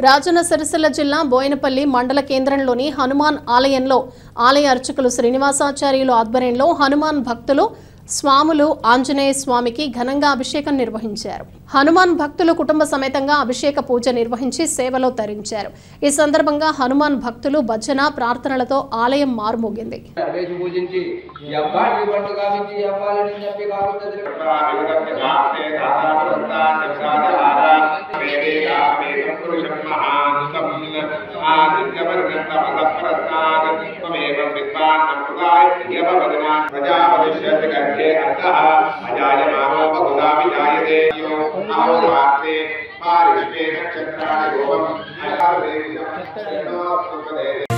రాజన్న సిరిసిల్ల జిల్లా బోయినపల్లి మండల కేంద్రంలోని హనుమాన్ ఆలయంలో ఆలయ అర్చకులు శ్రీనివాసాచార్యులు ఆధ్వర్యంలో హనుమాన్ భక్తులు స్వాములు ఆంజనేయ స్వామికి ఘనంగా అభిషేకం నిర్వహించారు హనుమాన్ భక్తులు కుటుంబ సమేతంగా అభిషేక పూజ నిర్వహించి సేవలో తరించారు ఈ సందర్భంగా హనుమాన్ భక్తులు భజన ప్రార్థనలతో ఆలయం మారుమోగింది వేసి పూజించి ఈ అబ్బాయిని పండు కావించి ఈ అబ్బాయిని చెప్పి కాకుండా పారిష్మే నక్షత్రాన్ని రూపం